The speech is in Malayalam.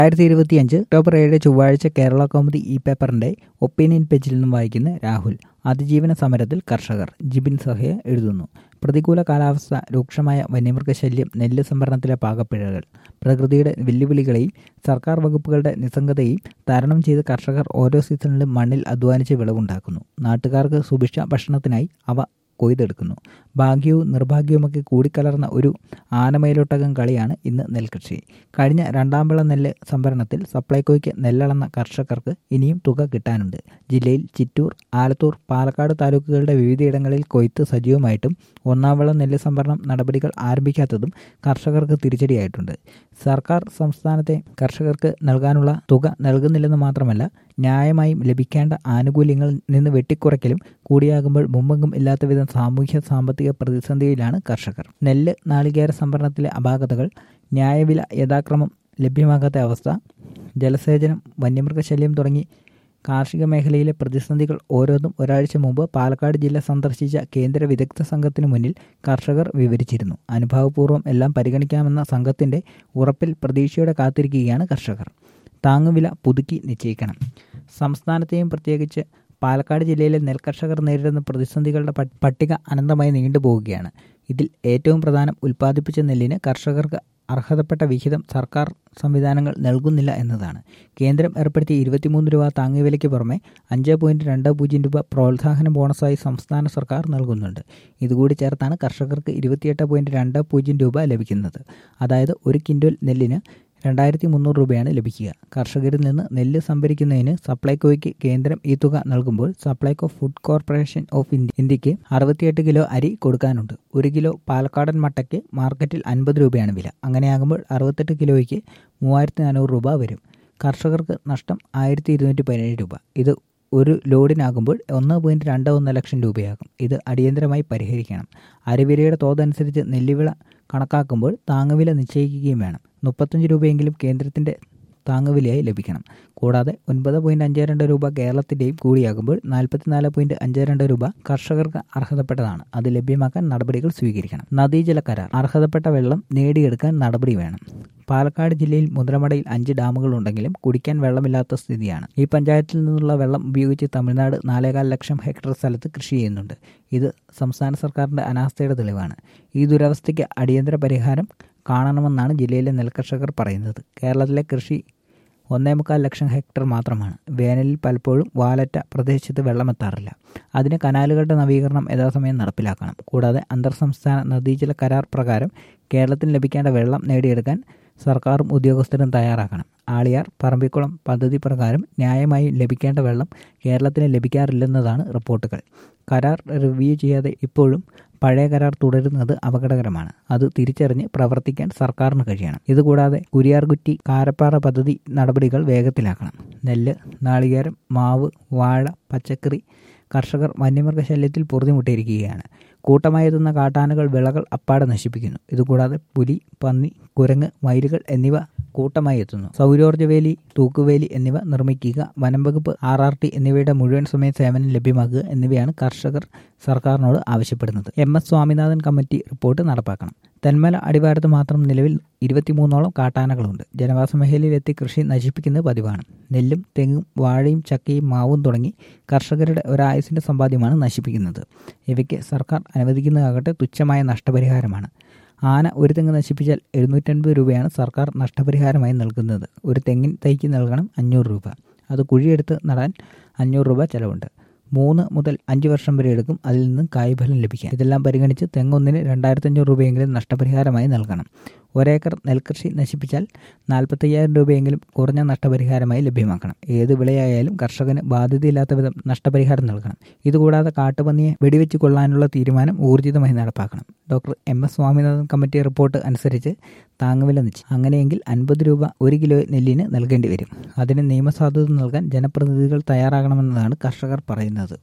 രണ്ടായിരത്തി ഇരുപത്തിയഞ്ച് ഒക്ടോബർ ഏഴ് ചൊവ്വാഴ്ച കേരള കൗമുദി ഇ പേപ്പറിന്റെ ഒപ്പീനിയൻ പേജിൽ നിന്നും വായിക്കുന്ന രാഹുൽ അതിജീവന സമരത്തിൽ കർഷകർ ജിബിൻ സഹയ എഴുതുന്നു പ്രതികൂല കാലാവസ്ഥ രൂക്ഷമായ വന്യമൃഗശല്യം നെല്ല് സംഭരണത്തിലെ പാകപ്പിഴകൾ പ്രകൃതിയുടെ വെല്ലുവിളികളെയും സർക്കാർ വകുപ്പുകളുടെ നിസ്സംഗതയും തരണം ചെയ്ത് കർഷകർ ഓരോ സീസണിലും മണ്ണിൽ അധ്വാനിച്ച് വിളവുണ്ടാക്കുന്നു നാട്ടുകാർക്ക് സുഭിക്ഷ ഭക്ഷണത്തിനായി അവ കൊയ്തെടുക്കുന്നു ഭാഗ്യവും നിർഭാഗ്യവുമൊക്കെ കൂടിക്കലർന്ന ഒരു ആനമയിലൊട്ടകം കളിയാണ് ഇന്ന് നെൽകൃഷി കഴിഞ്ഞ രണ്ടാം വിള നെല്ല് സംഭരണത്തിൽ സപ്ലൈകോയ്ക്ക് നെല്ലളന്ന കർഷകർക്ക് ഇനിയും തുക കിട്ടാനുണ്ട് ജില്ലയിൽ ചിറ്റൂർ ആലത്തൂർ പാലക്കാട് താലൂക്കുകളുടെ വിവിധയിടങ്ങളിൽ കൊയ്ത്ത് സജീവമായിട്ടും ഒന്നാം വിള നെല്ല് സംഭരണം നടപടികൾ ആരംഭിക്കാത്തതും കർഷകർക്ക് തിരിച്ചടിയായിട്ടുണ്ട് സർക്കാർ സംസ്ഥാനത്തെ കർഷകർക്ക് നൽകാനുള്ള തുക നൽകുന്നില്ലെന്ന് മാത്രമല്ല ന്യായമായും ലഭിക്കേണ്ട ആനുകൂല്യങ്ങൾ നിന്ന് വെട്ടിക്കുറയ്ക്കലും കൂടിയാകുമ്പോൾ മുമ്പെങ്കും ഇല്ലാത്ത വിധം സാമൂഹ്യ സാമ്പത്തിക പ്രതിസന്ധിയിലാണ് കർഷകർ നെല്ല് നാളികേര സംഭരണത്തിലെ അപാകതകൾ ന്യായവില യഥാക്രമം ലഭ്യമാകാത്ത അവസ്ഥ ജലസേചനം വന്യമൃഗശല്യം തുടങ്ങി കാർഷിക മേഖലയിലെ പ്രതിസന്ധികൾ ഓരോന്നും ഒരാഴ്ച മുമ്പ് പാലക്കാട് ജില്ല സന്ദർശിച്ച കേന്ദ്ര വിദഗ്ധ സംഘത്തിനു മുന്നിൽ കർഷകർ വിവരിച്ചിരുന്നു അനുഭാവപൂർവ്വം എല്ലാം പരിഗണിക്കാമെന്ന സംഘത്തിന്റെ ഉറപ്പിൽ പ്രതീക്ഷയോടെ കാത്തിരിക്കുകയാണ് കർഷകർ താങ്ങുവില പുതുക്കി നിശ്ചയിക്കണം സംസ്ഥാനത്തെയും പ്രത്യേകിച്ച് പാലക്കാട് ജില്ലയിലെ നെൽകർഷകർ നേരിടുന്ന പ്രതിസന്ധികളുടെ പട്ടിക അനന്തമായി നീണ്ടുപോവുകയാണ് ഇതിൽ ഏറ്റവും പ്രധാനം ഉൽപ്പാദിപ്പിച്ച നെല്ലിന് കർഷകർക്ക് അർഹതപ്പെട്ട വിഹിതം സർക്കാർ സംവിധാനങ്ങൾ നൽകുന്നില്ല എന്നതാണ് കേന്ദ്രം ഏർപ്പെടുത്തിയ ഇരുപത്തിമൂന്ന് രൂപ താങ്ങുവിലയ്ക്ക് പുറമെ അഞ്ച് പോയിന്റ് രണ്ട് പൂജ്യം രൂപ പ്രോത്സാഹന ബോണസായി സംസ്ഥാന സർക്കാർ നൽകുന്നുണ്ട് ഇതുകൂടി ചേർത്താണ് കർഷകർക്ക് ഇരുപത്തിയെട്ട് പോയിന്റ് രണ്ട് പൂജ്യം രൂപ ലഭിക്കുന്നത് അതായത് ഒരു കിൻഡൽ നെല്ലിന് രണ്ടായിരത്തി മുന്നൂറ് രൂപയാണ് ലഭിക്കുക കർഷകരിൽ നിന്ന് നെല്ല് സംഭരിക്കുന്നതിന് സപ്ലൈകോയ്ക്ക് കേന്ദ്രം ഈ തുക നൽകുമ്പോൾ സപ്ലൈകോ ഫുഡ് കോർപ്പറേഷൻ ഓഫ് ഇന്ത്യക്ക് അറുപത്തിയെട്ട് കിലോ അരി കൊടുക്കാനുണ്ട് ഒരു കിലോ പാലക്കാടൻ മട്ടയ്ക്ക് മാർക്കറ്റിൽ അൻപത് രൂപയാണ് വില അങ്ങനെയാകുമ്പോൾ അറുപത്തെട്ട് കിലോയ്ക്ക് മൂവായിരത്തി നാനൂറ് രൂപ വരും കർഷകർക്ക് നഷ്ടം ആയിരത്തി ഇരുന്നൂറ്റി പതിനേഴ് രൂപ ഇത് ഒരു ലോഡിനാകുമ്പോൾ ഒന്ന് പോയിന്റ് രണ്ട് ഒന്ന് ലക്ഷം രൂപയാകും ഇത് അടിയന്തരമായി പരിഹരിക്കണം അരിവിലയുടെ തോതനുസരിച്ച് നെല്ലുവിള കണക്കാക്കുമ്പോൾ താങ്ങുവില നിശ്ചയിക്കുകയും വേണം മുപ്പത്തഞ്ച് രൂപയെങ്കിലും കേന്ദ്രത്തിൻ്റെ താങ്ങുവിലയായി ലഭിക്കണം കൂടാതെ ഒൻപത് പോയിന്റ് അഞ്ച് രണ്ട് രൂപ കേരളത്തിൻ്റെയും കൂടിയാകുമ്പോൾ നാൽപ്പത്തിനാല് പോയിന്റ് അഞ്ച് രണ്ട് രൂപ കർഷകർക്ക് അർഹതപ്പെട്ടതാണ് അത് ലഭ്യമാക്കാൻ നടപടികൾ സ്വീകരിക്കണം നദീജല കരാർ അർഹതപ്പെട്ട വെള്ളം നേടിയെടുക്കാൻ നടപടി വേണം പാലക്കാട് ജില്ലയിൽ മുദ്രമടയിൽ അഞ്ച് ഡാമുകൾ ഉണ്ടെങ്കിലും കുടിക്കാൻ വെള്ളമില്ലാത്ത സ്ഥിതിയാണ് ഈ പഞ്ചായത്തിൽ നിന്നുള്ള വെള്ളം ഉപയോഗിച്ച് തമിഴ്നാട് നാലേകാൽ ലക്ഷം ഹെക്ടർ സ്ഥലത്ത് കൃഷി ചെയ്യുന്നുണ്ട് ഇത് സംസ്ഥാന സർക്കാരിന്റെ അനാസ്ഥയുടെ തെളിവാണ് ഈ ദുരവസ്ഥയ്ക്ക് അടിയന്തര പരിഹാരം കാണണമെന്നാണ് ജില്ലയിലെ നെൽകർഷകർ പറയുന്നത് കേരളത്തിലെ കൃഷി ഒന്നേ മുക്കാൽ ലക്ഷം ഹെക്ടർ മാത്രമാണ് വേനലിൽ പലപ്പോഴും വാലറ്റ പ്രദേശത്ത് വെള്ളമെത്താറില്ല അതിന് കനാലുകളുടെ നവീകരണം യഥാസമയം നടപ്പിലാക്കണം കൂടാതെ അന്തർ സംസ്ഥാന നദീജല കരാർ പ്രകാരം കേരളത്തിന് ലഭിക്കേണ്ട വെള്ളം നേടിയെടുക്കാൻ സർക്കാരും ഉദ്യോഗസ്ഥരും തയ്യാറാക്കണം ആളിയാർ പറമ്പിക്കുളം പദ്ധതി പ്രകാരം ന്യായമായി ലഭിക്കേണ്ട വെള്ളം കേരളത്തിന് ലഭിക്കാറില്ലെന്നതാണ് റിപ്പോർട്ടുകൾ കരാർ റിവ്യൂ ചെയ്യാതെ ഇപ്പോഴും പഴയ കരാർ തുടരുന്നത് അപകടകരമാണ് അത് തിരിച്ചറിഞ്ഞ് പ്രവർത്തിക്കാൻ സർക്കാരിന് കഴിയണം ഇതുകൂടാതെ കുരിയാർകുറ്റി കാരപ്പാറ പദ്ധതി നടപടികൾ വേഗത്തിലാക്കണം നെല്ല് നാളികേരം മാവ് വാഴ പച്ചക്കറി കർഷകർ വന്യമൃഗശല്യത്തിൽ പൊറുതിമുട്ടിയിരിക്കുകയാണ് കൂട്ടമായി എത്തുന്ന കാട്ടാനകൾ വിളകൾ അപ്പാടെ നശിപ്പിക്കുന്നു ഇതുകൂടാതെ പുലി പന്നി കുരങ്ങ് മയിലുകൾ എന്നിവ കൂട്ടമായി എത്തുന്നു സൗരോർജ്ജവേലി തൂക്കുവേലി എന്നിവ നിർമ്മിക്കുക വനം വകുപ്പ് ആർ ആർ ടി എന്നിവയുടെ മുഴുവൻ സമയ സേവനം ലഭ്യമാക്കുക എന്നിവയാണ് കർഷകർ സർക്കാരിനോട് ആവശ്യപ്പെടുന്നത് M S Swaminathan committee report നടപ്പാക്കണം തെന്മല അടിവാരത്ത് മാത്രം നിലവിൽ ഇരുപത്തിമൂന്നോളം കാട്ടാനകളുണ്ട് ജനവാസ മേഖലയിലെത്തി കൃഷി നശിപ്പിക്കുന്നത് പതിവാണ് നെല്ലും തെങ്ങും വാഴയും ചക്കയും മാവും തുടങ്ങി കർഷകരുടെ ഒരായുസിന്റെ സമ്പാദ്യമാണ് നശിപ്പിക്കുന്നത് ഇവയ്ക്ക് സർക്കാർ അനുവദിക്കുന്നതാകട്ടെ തുച്ഛമായ നഷ്ടപരിഹാരമാണ് ആന ഒരു തെങ്ങ് നശിപ്പിച്ചാൽ എഴുന്നൂറ്റൻപത് രൂപയാണ് സർക്കാർ നഷ്ടപരിഹാരമായി നൽകുന്നത് ഒരു തെങ്ങിൻ തൈക്ക് നൽകണം അഞ്ഞൂറ് രൂപ അത് കുഴിയെടുത്ത് നടാൻ അഞ്ഞൂറ് രൂപ ചെലവുണ്ട് മൂന്ന് മുതൽ അഞ്ച് വർഷം വരെ എടുക്കും അതിൽ നിന്നും കായ്ഫലം ലഭിക്കാൻ ഇതെല്ലാം പരിഗണിച്ച് തെങ്ങൊന്നിന് രണ്ടായിരത്തഞ്ഞൂറ് രൂപയെങ്കിലും നഷ്ടപരിഹാരമായി നൽകണം ഒരേക്കർ നെൽകൃഷി നശിപ്പിച്ചാൽ നാൽപ്പത്തയ്യായിരം രൂപയെങ്കിലും കുറഞ്ഞ നഷ്ടപരിഹാരമായി ലഭ്യമാക്കണം ഏത് വിളയായാലും കർഷകന് ബാധ്യതയില്ലാത്ത വിധം നഷ്ടപരിഹാരം നൽകണം ഇതുകൂടാതെ കാട്ടുപന്നിയെ വെടിവെച്ച് കൊള്ളാനുള്ള തീരുമാനം ഊർജിതമായി നടപ്പാക്കണം doctor M S Swaminathan committee report അനുസരിച്ച് താങ്ങുവില നിശ്ചയം അങ്ങനെയെങ്കിൽ അൻപത് രൂപ ഒരു കിലോ നെല്ലിന് നൽകേണ്ടി വരും അതിന് നിയമസാധുത നൽകാൻ ജനപ്രതിനിധികൾ തയ്യാറാകണമെന്നതാണ് കർഷകർ പറയുന്നത്